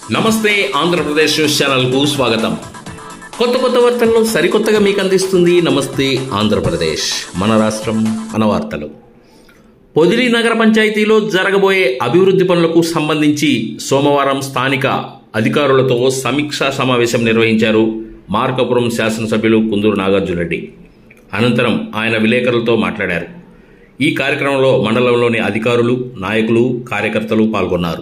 నమస్తే ఆంధ్రప్రదేశ్ న్యూస్ ఛానల్కు స్వాగతం కొత్త కొత్త వార్తలను సరికొత్తగా మీకు అందిస్తుంది నమస్తే ఆంధ్రప్రదేశ్ మన రాష్ట్రం మన వార్తలు పొదిలి నగర పంచాయతీలో జరగబోయే అభివృద్ధి పనులకు సంబంధించి సోమవారం స్థానిక అధికారులతో సమీక్షా సమావేశం నిర్వహించారు మార్కాపురం శాసనసభ్యులు కుందూరు నాగార్జునరెడ్డి అనంతరం ఆయన విలేకరులతో మాట్లాడారు ఈ కార్యక్రమంలో మండలంలోని అధికారులు నాయకులు కార్యకర్తలు పాల్గొన్నారు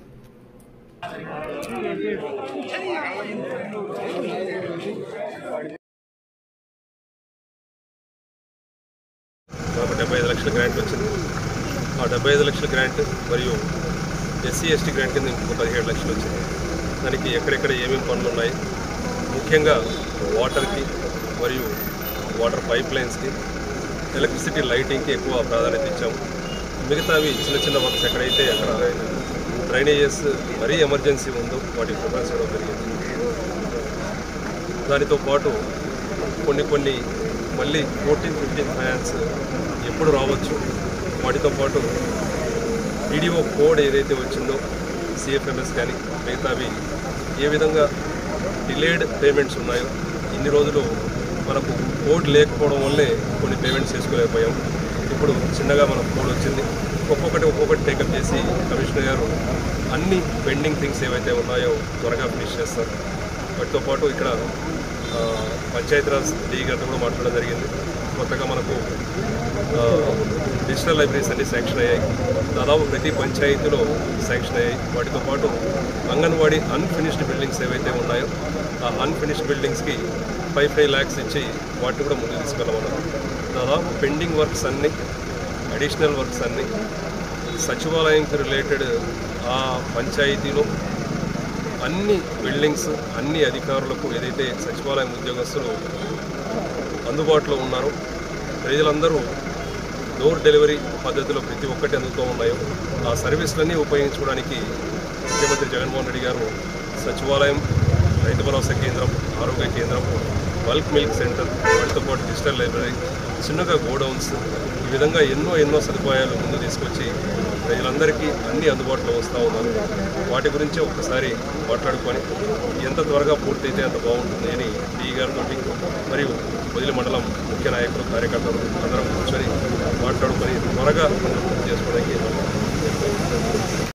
మాకు డెబ్బై ఐదు లక్షల గ్రాంట్ వచ్చింది ఆ డెబ్బై ఐదు లక్షల గ్రాంట్ మరియు ఎస్సీ ఎస్టీ గ్రాంట్ కింద ఇంకొక పదిహేడు లక్షలు వచ్చింది దానికి ఎక్కడెక్కడ ఏమేమి పనులు ఉన్నాయి ముఖ్యంగా వాటర్కి మరియు వాటర్ పైప్ లైన్స్కి ఎలక్ట్రిసిటీ లైటింగ్కి ఎక్కువ ప్రాధాన్యత ఇచ్చాము మిగతావి చిన్న చిన్న వర్క్స్ ఎక్కడైతే అక్కడ డ్రైనేజెస్ మరీ ఎమర్జెన్సీ ఉందో వాటికి ప్రిఫరెన్స్ ఇవ్వడం జరిగింది దానితో పాటు కొన్ని కొన్ని మళ్ళీ ఫోర్టీన్ ఫిఫ్టీన్ ఫైనాన్స్ ఎప్పుడు రావచ్చు వాటితో పాటు ఈడిఓ కోడ్ ఏదైతే వచ్చిందో సిఎఫ్ఎంఎస్ కానీ మిగతావి ఏ విధంగా డిలేడ్ పేమెంట్స్ ఉన్నాయో ఇన్ని రోజులు మనకు కోడ్ లేకపోవడం వల్లే కొన్ని పేమెంట్స్ చేసుకోలేకపోయాం ఇప్పుడు చిన్నగా మనకు కోడ్ వచ్చింది ఒక్కొక్కటి ఒక్కొక్కటి టేకప్ చేసి కమిషనర్ గారు అన్ని పెండింగ్ థింగ్స్ ఏవైతే ఉన్నాయో త్వరగా ఫినిష్ చేస్తారు వాటితో పాటు ఇక్కడ ఆ, పంచాయతీరాజ్ డీ గారితో కూడా మాట్లాడడం జరిగింది కొత్తగా మనకు ఆ, డిజిటల్ లైబ్రరీస్ అన్ని శాంక్షన్ అయ్యాయి దాదాపు ప్రతి పంచాయతీలో శాంక్షన్ అయ్యాయి వాటితో పాటు అంగన్వాడీ అన్ఫినిష్డ్ బిల్డింగ్స్ ఏవైతే ఉన్నాయో ఆ అన్ఫినిష్డ్ బిల్డింగ్స్కి ఫైవ్ ఫైవ్ ల్యాక్స్ ఇచ్చి వాటిని కూడా ముందుకు తీసుకెళ్ళమన్నారు దాదాపు పెండింగ్ వర్క్స్ అన్నీ అడిషనల్ వర్క్స్ అన్నీ సచివాలయంకి రిలేటెడ్ ఆ పంచాయతీలో అన్ని బిల్డింగ్స్ అన్ని అధికారులకు ఏదైతే సచివాలయం ఉద్యోగస్తులు అందుబాటులో ఉన్నారో ప్రజలందరూ డోర్ డెలివరీ పద్ధతిలో ప్రతి ఒక్కటి అందుతూ ఉన్నాయో ఆ సర్వీసులన్నీ ఉపయోగించుకోవడానికి ముఖ్యమంత్రి జగన్మోహన్ రెడ్డి గారు సచివాలయం రైతు భరోసా కేంద్రం ఆరోగ్య కేంద్రం బల్క్ మిల్క్ సెంటర్ వాటితో పాటు డిజిటల్ లైబ్రరీ చిన్నగా గోడౌన్స్ ఈ విధంగా ఎన్నో ఎన్నో సదుపాయాలు ముందు తీసుకొచ్చి ప్రజలందరికీ అన్ని అందుబాటులో వస్తూ ఉన్నారు వాటి గురించి ఒకసారి మాట్లాడుకొని ఎంత త్వరగా పూర్తయితే అంత బాగుంటుంది అని డి గారితో మరియు వదిలి మండలం ముఖ్య నాయకులు కార్యకర్తలు అందరం కూర్చొని మాట్లాడుకొని త్వరగా పనులు పూర్తి చేసుకోవడానికి